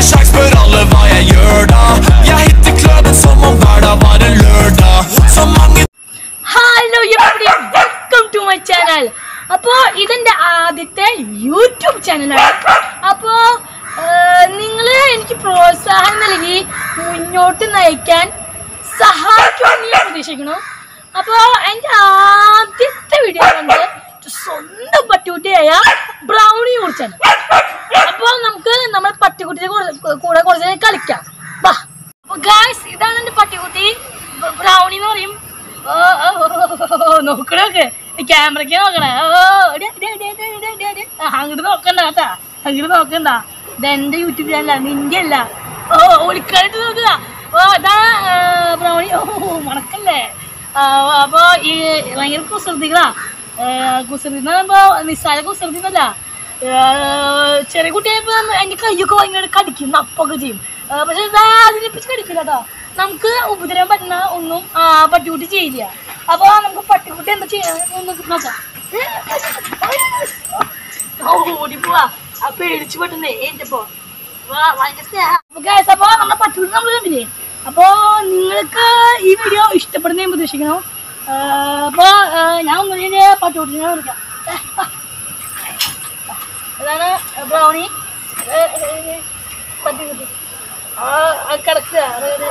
sjans, spør alle hva jeg gjør da. Jeg hitter klubben som om hverdag var en lørdag. Så mange hello എവിടെ welcome to my channel അപ്പോൾ ഇതെൻ്റെ ആദ്യത്തെ YouTube ചാനലാണ് അപ്പോൾ നിങ്ങൾ എനിക്ക് പ്രോത്സാഹനം നൽകി മുന്നോട്ട് നയിക്കാൻ സഹായിക്കുമെന്ന് ഞാൻ പ്രതീക്ഷിക്കുന്നു അപ്പോൾ എൻ്റെ ആദ്യത്തെ വീഡിയോ വന്നത് സ്വന്തം പട്ടിക്കുട്ടിയായ ബ്രൗണിയെ കുറിച്ചാണ് അപ്പോൾ നമുക്ക് നമ്മൾ പട്ടിക്കുട്ടിയെ കൂടെ- കൂടെ കുറച്ച് നേരം കളിക്കാം വാ അപ്പോൾ ഗായ്സ് ഇതാണ് എൻ്റെ പട്ടിക്കുട്ടി ബ- ബ്രൗണി എന്ന് പറയും ഓ, ഓ, ഓ, ഓ, ഓ, നോക്കണോക്ക് ക്യാമറയ്ക്ക് നോക്കണേ ഓ ഡേ, ഡേ, ഡേ, ഡേ, ഡേ, ഡേ, ഡേ. ആ, അങ്ങോട്ട് നോക്കണ്ട കേട്ടാ അങ്ങോട്ട് നോക്കണ്ട ഇത് എൻ്റെ യൂട്യൂബ് ചാനലാണ് നിന്റെ അല്ല ഓ ഒളിക്കായിട്ട് നോക്കുക ഓ അതാ ആ, ബ്രൗണി ഓ മണക്കല്ലേ ആ, അപ്പൊ ഈ ഭയങ്കര കുസൃതികളാ കുസൃതി എന്ന് പറയുമ്പോൾ നിസ്സാര കുസൃതി എന്നല്ല ഏഹ് ചെറിയ കുട്ടിയായപ്പോ എൻ്റെ കയ്യൊക്കെ ഭയങ്കര കടിക്കും അപ്പൊക്കെ ചെയ്യും ഏഹ് പക്ഷെ അതിനെ പറ്റി കടിക്കില്ല കേട്ടോ നമുക്ക് ഉപദ്രവം പറ്റുന്ന ഒന്നും ആ, പട്ടിക്കുട്ടി ചെയ്യില്ല അപ്പോൾ നമുക്ക് പട്ടിക്കുട്ടി എന്താ ചെയ്യാൻ ഒന്ന് നോക്കാം ഓ, ഓടിപ്പോവാ ആ പേടിച്ച് പെട്ടെന്നേ ഏറ്റപ്പോ അപ്പൊ നമ്മുടെ പട്ടിക്കുട്ടി നമ്മൾ കണ്ടില്ലേ അപ്പോൾ നിങ്ങൾക്ക് ഈ വീഡിയോ ഇഷ്ടപ്പെടുന്ന ഞാൻ പ്രതീക്ഷിക്കണം അപ്പോൾ ഞാൻ ഒന്നുകൂടി പട്ടിക്കുട്ടിനെ വിളിക്കാം അതാണ് ബ്രൗണി പട്ടിക്കുട്ടി ആ ആ കിടക്കുക അത് ഒരു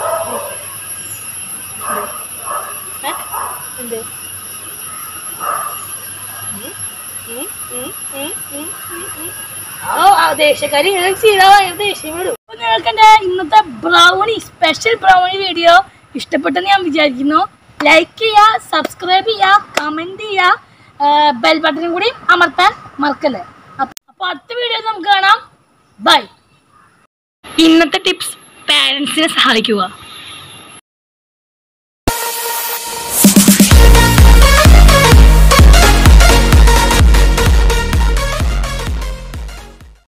ഏ? എന്ത് ഉം, ഉം, ഉം, ഉം, ഉം, ഉം, ഉം. ആ ആ ദേഷ്യക്കാരി ചെയ്താൽ ഭയങ്കര ദേഷ്യം വരും അപ്പോൾ നിങ്ങൾക്ക് എൻ്റെ ഇന്നത്തെ ബ്രൗണി സ്പെഷ്യൽ ബ്രൗണി വീഡിയോ ഇഷ്ടപ്പെട്ടെന്ന് ഞാൻ വിചാരിക്കുന്നു ലൈക്ക് ചെയ്യുക സബ്സ്ക്രൈബ് ചെയ്യുക കമൻറ്റ് ചെയ്യുക ബെൽ ബട്ടനും കൂടി അമർത്താൻ മറക്കല്ലേ അപ്പോൾ അടുത്ത വീഡിയോ നമുക്ക് കാണാം ബൈ ഇന്നത്തെ ടിപ്സ് പാരൻസിനെ സഹായിക്കുക